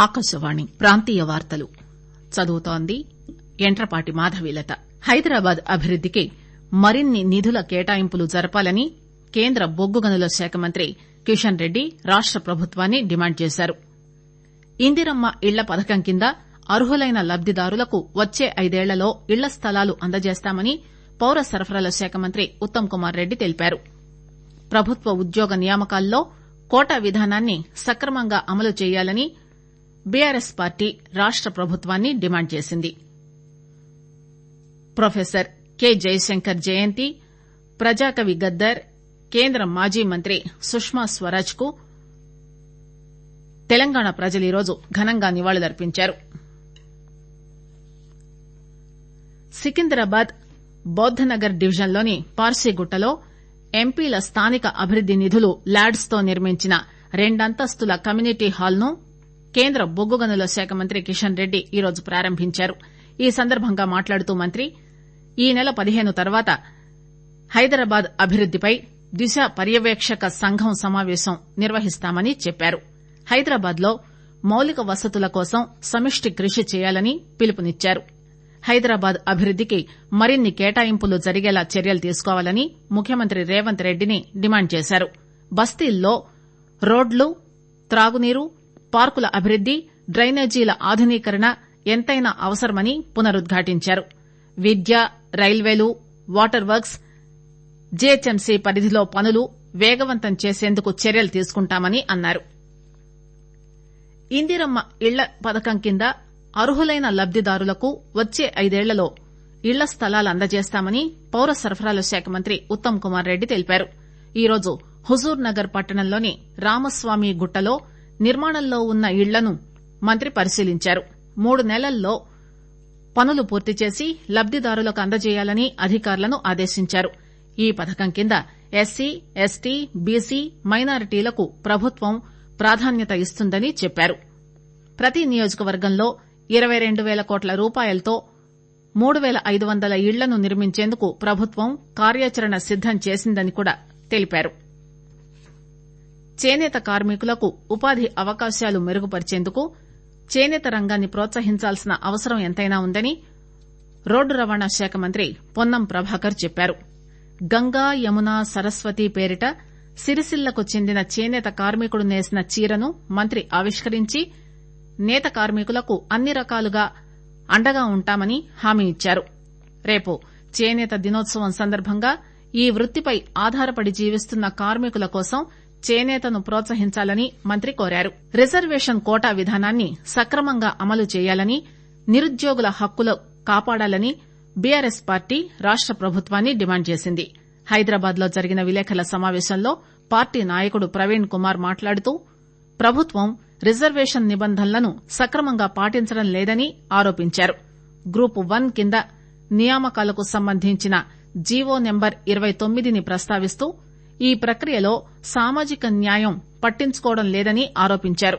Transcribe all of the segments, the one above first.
ఆకాశవాణి ప్రాంతీయ వార్తలు చదువుతోంది యంట్రపాటి మాధవీలత హైదరాబాద్ అభివృద్దికి మరిన్ని నిధుల కేటాయింపులు జరపాలని కేంద్ర బొగ్గు గనుల శాఖ మంత్రి కిషన్ రెడ్డి రాష్ట ప్రభుత్వాన్ని డిమాండ్ చేశారు ఇందిరమ్మ ఇళ్ల పథకం కింద అర్హులైన లబ్దిదారులకు వచ్చే ఐదేళ్లలో ఇళ్ల స్థలాలు అందజేస్తామని పౌర సరఫరాల శాఖ మంత్రి ఉత్తమ్ కుమార్ రెడ్డి తెలిపారు ప్రభుత్వ ఉద్యోగ నియామకాల్లో కోటా విధానాన్ని సక్రమంగా అమలు చేయాలని బీఆర్ఎస్ పార్టీ రాష్ట ప్రభుత్వాన్ని డిమాండ్ చేసింది ప్రొఫెసర్ కె జయశంకర్ జయంతి ప్రజాకవి గద్దర్ కేంద్ర మాజీ మంత్రి సుష్మా స్వరాజ్ కు తెలంగాణ ప్రజలు ఈరోజు ఘనంగా నివాళులర్పించారు సికింద్రాబాద్ బౌద్దనగర్ డివిజన్లోని పార్సీగుట్టలో ఎంపీల స్థానిక అభివృద్ది నిధులు ల్యాడ్స్ తో నిర్మించిన రెండంతస్తుల కమ్యూనిటీ హాల్ ను కేంద్ర బొగ్గు గనుల శాఖ మంత్రి కిషన్ రెడ్డి ఈరోజు ప్రారంభించారు ఈ సందర్బంగా మాట్లాడుతూ మంత్రి ఈ నెల పదిహేను తర్వాత హైదరాబాద్ అభివృద్దిపై దిశ పర్యవేక్షక సంఘం సమావేశం నిర్వహిస్తామని చెప్పారు హైదరాబాద్ లో మౌలిక వసతుల కోసం సమిష్టి కృషి చేయాలని పిలుపునిచ్చారు హైదరాబాద్ అభివృద్దికి మరిన్ని కేటాయింపులు జరిగేలా చర్యలు తీసుకోవాలని ముఖ్యమంత్రి రేవంత్ రెడ్డిని డిమాండ్ చేశారు బస్తీల్లో రోడ్లు త్రాగునీరు పార్కుల అభివృద్ది డ్రైనేజీల ఆధునీకరణ ఎంతైనా అవసరమని పునరుద్ఘాటించారు విద్య రైల్వేలు వాటర్ వర్క్స్ జీహెచ్ఎంసీ పరిధిలో పనులు వేగవంతం చేసేందుకు చర్యలు తీసుకుంటామని అన్నారు ఇందిరమ్మ ఇళ్ల పథకం కింద అర్హులైన లబ్దిదారులకు వచ్చే ఐదేళ్లలో ఇళ్ల స్థలాలు అందజేస్తామని పౌర సరఫరాల శాఖ మంత్రి ఉత్తమ్ కుమార్ రెడ్డి తెలిపారు ఈరోజు హుజూర్ నగర్ పట్టణంలోని రామస్వామి గుట్టలో నిర్మాణంలో ఉన్న ఇళ్లను మంత్రి పరిశీలించారు మూడు నెలల్లో పనులు పూర్తి చేసి లబ్దిదారులకు అందజేయాలని అధికారులను ఆదేశించారు ఈ పథకం కింద ఎస్సీ ఎస్టీ బీసీ మైనారిటీలకు ప్రభుత్వం ప్రాధాన్యత ఇస్తుందని చెప్పారు ప్రతి నియోజకవర్గంలో ఇరవై రెండు పేల కోట్ల రూపాయలతో మూడు పేల ఐదు వందల ఇళ్లను నిర్మించేందుకు ప్రభుత్వం కార్యాచరణ సిద్దం చేసిందని కూడా తెలిపారు చేనేత కార్మికులకు ఉపాధి అవకాశాలు మెరుగుపరిచేందుకు చేనేత రంగాన్ని ప్రోత్సహించాల్సిన అవసరం ఎంతైనా ఉందని రోడ్డు రవాణా శాఖ మంత్రి పొన్నం ప్రభాకర్ చెప్పారు గంగా యమున సరస్వతి పేరిట సిరిసిల్లకు చెందిన చేనేత కార్మికుడు నేసిన చీరను మంత్రి ఆవిష్కరించి నేత కార్మికులకు అన్ని రకాలుగా అండగా ఉంటామని హామీ ఇచ్చారు రేపు చేనేత దినోత్సవం సందర్భంగా ఈ వృత్తిపై ఆధారపడి జీవిస్తున్న కార్మికుల కోసం చేనేతను ప్రోత్సహించాలని మంత్రి కోరారు రిజర్వేషన్ కోటా విధానాన్ని సక్రమంగా అమలు చేయాలని నిరుద్యోగుల హక్కులు కాపాడాలని బీఆర్ఎస్ పార్టీ రాష్ట ప్రభుత్వాన్ని డిమాండ్ చేసింది హైదరాబాద్ లో జరిగిన విలేకరుల సమావేశంలో పార్టీ నాయకుడు ప్రవీణ్ కుమార్ మాట్లాడుతూ ప్రభుత్వం రిజర్వేషన్ నిబంధనలను సక్రమంగా పాటించడం లేదని ఆరోపించారు గ్రూప్ వన్ కింద నియామకాలకు సంబంధించిన జీవో నెంబర్ ఇరవై తొమ్మిదిని ప్రస్తావిస్తూ ఈ ప్రక్రియలో సామాజిక న్యాయం పట్టించుకోవడం లేదని ఆరోపించారు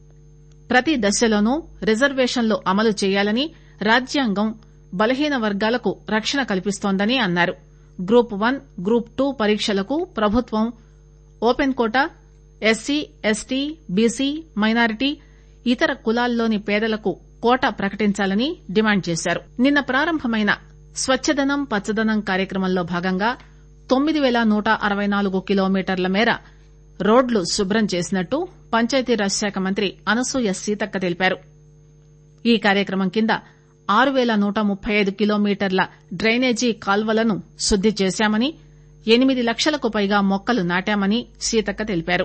ప్రతి దశలోనూ రిజర్వేషన్లు అమలు చేయాలని రాజ్యాంగం బలహీన వర్గాలకు రక్షణ కల్పిస్తోందని అన్నారు గ్రూప్ వన్ గ్రూప్ టూ పరీక్షలకు ప్రభుత్వం open quota SC ST BC minority ఇతర కులాల్లోని పేదలకు కోటా ప్రకటించాలని డిమాండ్ చేశారు నిన్న ప్రారంభమైన స్వచ్చదనం పచ్చదనం కార్యక్రమంలో భాగంగా తొమ్మిది పేల నూట అరవై నాలుగు కిలోమీటర్ల మేర రోడ్లు శుభ్రం చేసినట్టు పంచాయతీరాజ్ శాఖ మంత్రి అనసూయ సీతక్క తెలిపారు ఈ కార్యక్రమం కింద ఆరు పేల నూట ముప్పై ఐదు కిలోమీటర్ల డ్రైనేజీ కాల్వలను శుద్ది చేశామని ఎనిమిది లక్షలకు పైగా మొక్కలు నాటామని సీతక్క తెలిపారు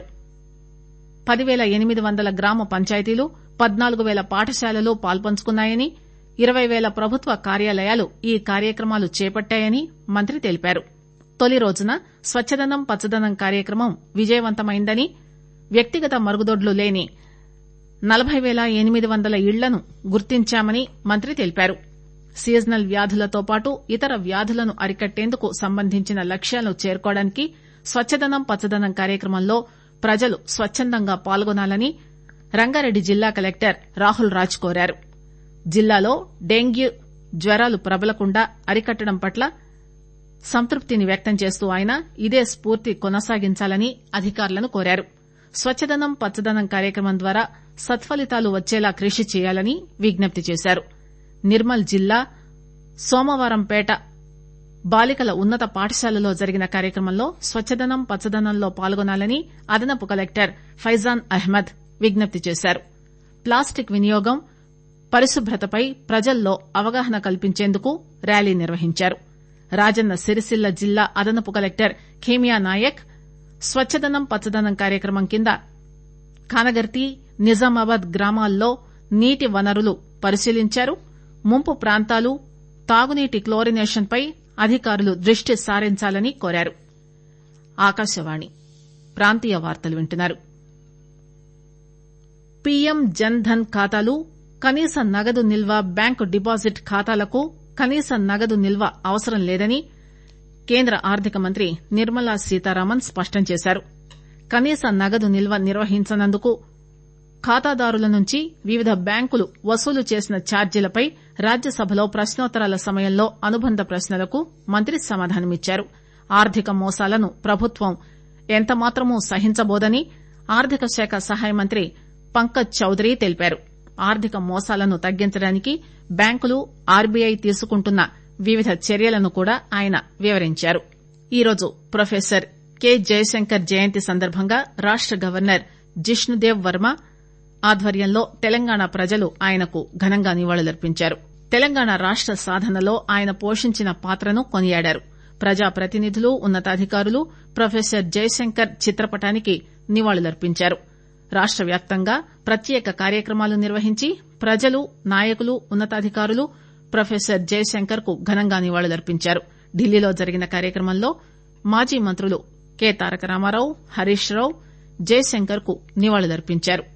పదివేల ఎనిమిది వందల గ్రామ పంచాయతీలు పద్నాలుగు పేల పాఠశాలలు పాల్పంచుకున్నాయని ఇరవై పేల ప్రభుత్వ కార్యాలయాలు ఈ కార్యక్రమాలు చేపట్టాయని మంత్రి తెలిపారు తొలి రోజున స్వచ్చదనం పచ్చదనం కార్యక్రమం విజయవంతమైందని వ్యక్తిగత మరుగుదొడ్లు లేని నలబై పేల ఎనిమిది వందల ఇళ్లను గుర్తించామని మంత్రి తెలిపారు సీజనల్ వ్యాధులతో పాటు ఇతర వ్యాధులను అరికట్టేందుకు సంబంధించిన లక్ష్యాలను చేరుకోవడానికి స్వచ్చదనం పచ్చదనం కార్యక్రమంలో ప్రజలు స్వచ్చందంగా పాల్గొనాలని రంగారెడ్డి జిల్లా కలెక్టర్ రాహుల్ రాజ్ కోరారు జిల్లాలో డెంగ్యూ జ్వరాలు ప్రబలకుండా అరికట్టడం పట్ల సంతృప్తిని వ్యక్తం చేస్తూ ఆయన ఇదే స్పూర్తి కొనసాగించాలని అధికారులను కోరారు స్వచ్చదనం పచ్చదనం కార్యక్రమం ద్వారా సత్ఫలితాలు వచ్చేలా కృషి చేయాలని విజ్ఞప్తి చేశారు నిర్మల్ జిల్లా సోమవారంపేట బాలికల ఉన్నత పాఠశాలలో జరిగిన కార్యక్రమంలో స్వచ్చదనం పచ్చదనంలో పాల్గొనాలని అదనపు కలెక్టర్ ఫైజాన్ అహ్మద్ విజ్ఞప్తి చేశారు ప్లాస్టిక్ వినియోగం పరిశుభ్రతపై ప్రజల్లో అవగాహన కల్పించేందుకు ర్యాలీ నిర్వహించారు రాజన్న సిరిసిల్ల జిల్లా అదనపు కలెక్టర్ ఖేమియా నాయక్ స్వచ్చదనం పచ్చదనం కార్యక్రమం కింద కానగర్తి నిజామాబాద్ గ్రామాల్లో నీటి వనరులు పరిశీలించారు ముంపు ప్రాంతాలు తాగునీటి క్లోరినేషన్ పై అధికారులు దృష్టి సారించాలని కోరారు ఆకాశవాణి ప్రాంతీయ వార్తలు వింటున్నారు పీఎం జన్ ధన్ ఖాతాలు కనీస నగదు నిల్వ బ్యాంకు డిపాజిట్ ఖాతాలకు కనీస నగదు నిల్వ అవసరం లేదని కేంద్ర ఆర్థిక మంత్రి నిర్మలా సీతారామన్ స్పష్టం చేశారు కనీస నగదు నిల్వ నిర్వహించనందుకు ఖాతాదారుల నుంచి వివిధ బ్యాంకులు వసూలు చేసిన ఛార్జీలపై రాజ్యసభలో ప్రశ్నోత్తరాల సమయంలో అనుబంధ ప్రశ్నలకు మంత్రి సమాధానమిచ్చారు ఆర్థిక మోసాలను ప్రభుత్వం ఎంతమాత్రమూ సహించబోదని ఆర్థిక శాఖ సహాయ మంత్రి పంకజ్ చౌదరి తెలిపారు ఆర్థిక మోసాలను తగ్గించడానికి బ్యాంకులు ఆర్బీఐ తీసుకుంటున్న వివిధ చర్యలను కూడా ఆయన వివరించారు ఈరోజు ప్రొఫెసర్ కె జయశంకర్ జయంతి సందర్భంగా రాష్ట గవర్నర్ జిష్ణుదేవ్ వర్మ ఆధ్వర్యంలో తెలంగాణ ప్రజలు ఆయనకు ఘనంగా నివాళులర్పించారు తెలంగాణ రాష్ట సాధనలో ఆయన పోషించిన పాత్రను కొనియాడారు ప్రజాప్రతినిధులు ఉన్నతాధికారులు ప్రొఫెసర్ జయశంకర్ చిత్రపటానికి నివాళులర్పించారు రాష్ట వ్యాప్తంగా ప్రత్యేక కార్యక్రమాలు నిర్వహించి ప్రజలు నాయకులు ఉన్నతాధికారులు ప్రొఫెసర్ జయశంకర్ కు ఘనంగా నివాళులర్పించారు ఢిల్లీలో జరిగిన కార్యక్రమంలో మాజీ మంత్రులు కె తారక రామారావు హరీష్ రావు జయశంకర్ కు నివాళులర్పించారు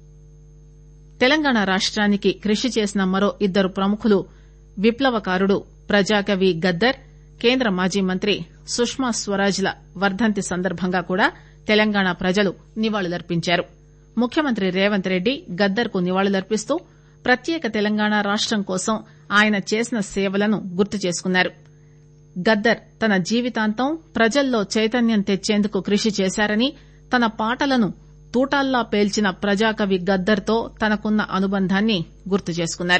తెలంగాణ రాష్టానికి కృషి చేసిన మరో ఇద్దరు ప్రముఖులు విప్లవకారుడు ప్రజాకవి గద్దర్ కేంద్ర మాజీ మంత్రి సుష్మా స్వరాజ్ ల వర్దంతి సందర్భంగా కూడా తెలంగాణ ప్రజలు నివాళులర్పించారు ముఖ్యమంత్రి రేవంత్ రెడ్డి గద్దర్ కు నివాళులర్పిస్తూ ప్రత్యేక తెలంగాణ రాష్టం కోసం ఆయన చేసిన సేవలను గుర్తు చేసుకున్నారు గద్దర్ తన జీవితాంతం ప్రజల్లో చైతన్యం తెచ్చేందుకు కృషి చేశారని తన పాటలను తూటాల్లా పేల్చిన ప్రజాకవి గద్దర్ తో తనకున్న అనుబంధాన్ని గుర్తు చేసుకున్నారు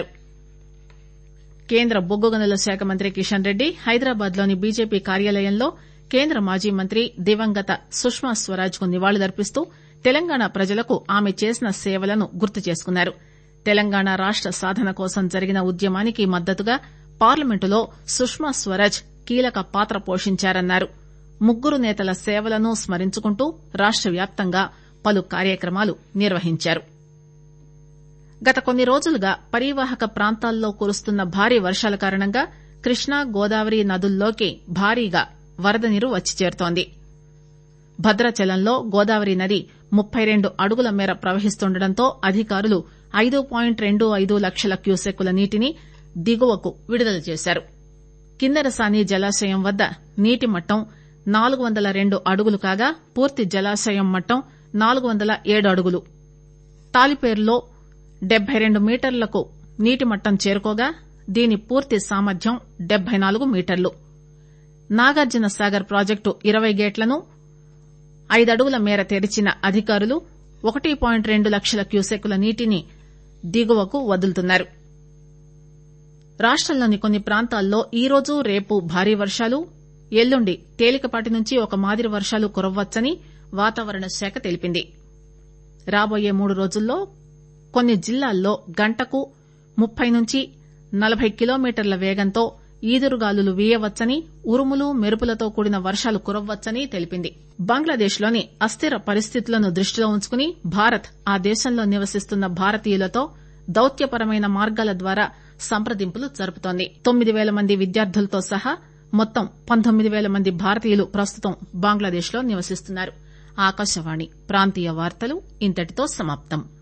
కేంద్ర బొగ్గు గనుల శాఖ మంత్రి కిషన్ రెడ్డి హైదరాబాద్ లోని బీజేపీ కార్యాలయంలో కేంద్ర మాజీ మంత్రి దివంగత సుష్మా స్వరాజ్ కు నివాళులర్పిస్తూ తెలంగాణ ప్రజలకు ఆమె చేసిన సేవలను గుర్తు చేసుకున్నారు తెలంగాణ రాష్ట సాధన కోసం జరిగిన ఉద్యమానికి మద్దతుగా పార్లమెంటులో సుష్మా స్వరాజ్ కీలక పాత్ర పోషించారన్నారు ముగ్గురు నేతల సేవలను స్మరించుకుంటూ రాష్ట వ్యాప్తంగా పలు కార్యక్రమాలు నిర్వహించారు గత కొన్ని రోజులుగా పరీవాహక ప్రాంతాల్లో కురుస్తున్న భారీ వర్షాల కారణంగా కృష్ణా గోదావరి నదుల్లోకి భారీగా వరద నీరు వచ్చి చేరుతోంది భద్రాచలంలో గోదావరి నది ముప్పై రెండు అడుగుల మేర ప్రవహిస్తుండటంతో అధికారులు ఐదు పాయింట్ రెండు ఐదు లక్షల క్యూసెక్కుల నీటిని దిగువకు విడుదల చేశారు కిన్నెరసాని జలాశయం వద్ద నీటి మట్టం నాలుగు వందల రెండు అడుగులు కాగా పూర్తి జలాశయం మట్టం నాలుగు వందల ఏడు అడుగులు తాలిపేరులో డెబ్బై రెండు మీటర్లకు నీటి మట్టం చేరుకోగా దీని పూర్తి సామర్థ్యం డెబ్బై నాలుగు మీటర్లు నాగార్జున సాగర్ ప్రాజెక్టు ఇరవై గేట్లను ఐదడుగుల మేర తెరిచిన అధికారులు ఒకటి పాయింట్ రెండు లక్షల క్యూసెక్కుల నీటిని దిగువకు వదులుతున్నారు రాష్టంలోని కొన్ని ప్రాంతాల్లో ఈరోజు రేపు భారీ వర్షాలు ఎల్లుండి తేలికపాటి నుంచి ఒక మాదిరి వర్షాలు కురవ్వచ్చని వాతావరణ శాఖ తెలిపింది రాబోయే మూడు రోజుల్లో కొన్ని జిల్లాల్లో గంటకు ముప్పై నుంచి నలభై కిలోమీటర్ల వేగంతో ఈదురుగాలులు వీయవచ్చని ఉరుములు మెరుపులతో కూడిన వర్షాలు కురవ్వచ్చని తెలిపింది బంగ్లాదేశ్ లోని అస్థిర పరిస్థితులను దృష్టిలో ఉంచుకుని భారత్ ఆ దేశంలో నివసిస్తున్న భారతీయులతో దౌత్యపరమైన మార్గాల ద్వారా సంప్రదింపులు జరుపుతోంది తొమ్మిది పేల మంది విద్యార్థులతో సహా మొత్తం పంతొమ్మిది పేల మంది భారతీయులు ప్రస్తుతం బంగ్లాదేశ్ లో నివసిస్తున్నారు ఆకాశవాణి ప్రాంతీయ వార్తలు ఇంతటితో సమాప్తం